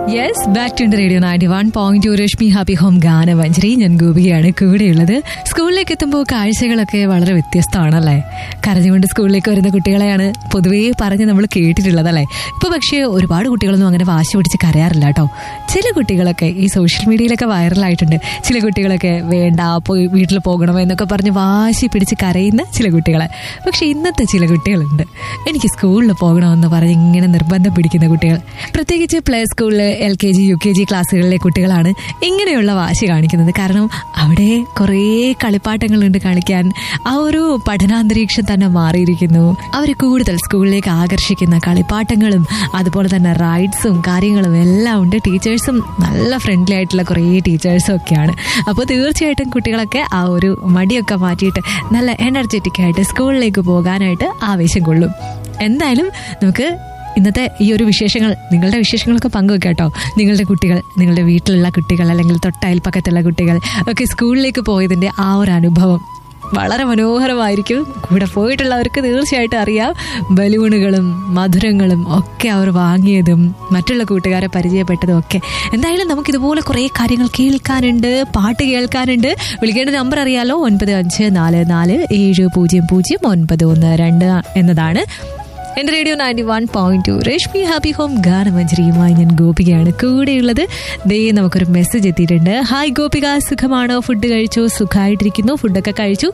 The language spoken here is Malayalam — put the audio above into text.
yes back to radio ninety one point two Rashmi happy home Ganamanjari ഞാൻ ഗോപികയാണ് കൂടെയുള്ളത് സ്കൂളിലേക്ക് എത്തുമ്പോൾ കാഴ്ചകളൊക്കെ വളരെ വ്യത്യസ്തമാണല്ലേ കരഞ്ഞുകൊണ്ട് സ്കൂളിലേക്ക് വരുന്ന കുട്ടികളെയാണ് പൊതുവേ പറഞ്ഞ് നമ്മൾ കേട്ടിട്ടുള്ളത് അല്ലേ ഇപ്പൊ പക്ഷേ ഒരുപാട് കുട്ടികളൊന്നും അങ്ങനെ വാശി പിടിച്ച് കരയാറില്ല കേട്ടോ ചില കുട്ടികളൊക്കെ ഈ സോഷ്യൽ മീഡിയയിലൊക്കെ വൈറലായിട്ടുണ്ട് ചില കുട്ടികളൊക്കെ വേണ്ട പോയി വീട്ടിൽ പോകണമോ എന്നൊക്കെ പറഞ്ഞ് വാശി പിടിച്ച് കരയുന്ന ചില കുട്ടികളെ പക്ഷെ ഇന്നത്തെ ചില കുട്ടികളുണ്ട് എനിക്ക് സ്കൂളിൽ പോകണമെന്ന് പറഞ്ഞ് ഇങ്ങനെ നിർബന്ധം പിടിക്കുന്ന കുട്ടികൾ പ്രത്യേകിച്ച് പ്ലേ സ്കൂളിൽ L K G U K G ക്ലാസ്സുകളിലെ കുട്ടികളാണ് ഇങ്ങനെയുള്ള വാശി കാണിക്കുന്നത് കാരണം അവിടെ കുറേ കളിപ്പാട്ടങ്ങളുണ്ട് കളിക്കാൻ ആ ഒരു പഠനാന്തരീക്ഷം തന്നെ മാറിയിരിക്കുന്നു അവർ കൂടുതൽ സ്കൂളിലേക്ക് ആകർഷിക്കുന്ന കളിപ്പാട്ടങ്ങളും അതുപോലെ തന്നെ റൈഡ്സും കാര്യങ്ങളും എല്ലാം ഉണ്ട് ടീച്ചേഴ്സും നല്ല ഫ്രണ്ട്ലി ആയിട്ടുള്ള കുറേ ടീച്ചേഴ്സും ഒക്കെയാണ് അപ്പോൾ തീർച്ചയായിട്ടും കുട്ടികളൊക്കെ ആ ഒരു മടിയൊക്കെ മാറ്റിയിട്ട് നല്ല എനർജറ്റിക് ആയിട്ട് സ്കൂളിലേക്ക് പോകാനായിട്ട് ആവേശം കൊള്ളും എന്തായാലും നമുക്ക് ഇന്നത്തെ ഈ ഒരു വിശേഷങ്ങൾ നിങ്ങളുടെ വിശേഷങ്ങളൊക്കെ പങ്കുവെക്കാം കേട്ടോ നിങ്ങളുടെ കുട്ടികൾ നിങ്ങളുടെ വീട്ടിലുള്ള കുട്ടികൾ അല്ലെങ്കിൽ തൊട്ടയൽപ്പക്കത്തുള്ള കുട്ടികൾ ഒക്കെ സ്കൂളിലേക്ക് പോയതിൻ്റെ ആ ഒരു അനുഭവം വളരെ മനോഹരമായിരിക്കും കൂടെ പോയിട്ടുള്ളവർക്ക് തീർച്ചയായിട്ടും അറിയാം ബലൂണുകളും മധുരങ്ങളും ഒക്കെ അവർ വാങ്ങിയതും മറ്റുള്ള കൂട്ടുകാരെ പരിചയപ്പെട്ടതും ഒക്കെ എന്തായാലും നമുക്ക് ഇതുപോലെ കുറേ കാര്യങ്ങൾ കേൾക്കാനുണ്ട് പാട്ട് കേൾക്കാനുണ്ട് വിളിക്കേണ്ട നമ്പർ അറിയാലോ ഒൻപത് അഞ്ച് നാല് നാല് ഏഴ് പൂജ്യം പൂജ്യം ഒൻപത് ഒന്ന് രണ്ട് എന്നതാണ് എന്റെ radio ninety one point two Rashmi happy home ഗാനമഞ്ജരിയുമായി ഞാൻ ഗോപികയാണ് കൂടെയുള്ളത് ദേ നമുക്കൊരു മെസ്സേജ് എത്തിയിട്ടുണ്ട് ഹായ് ഗോപിക സുഖമാണോ ഫുഡ് കഴിച്ചോ സുഖമായിട്ടിരിക്കുന്നു ഫുഡൊക്കെ കഴിച്ചു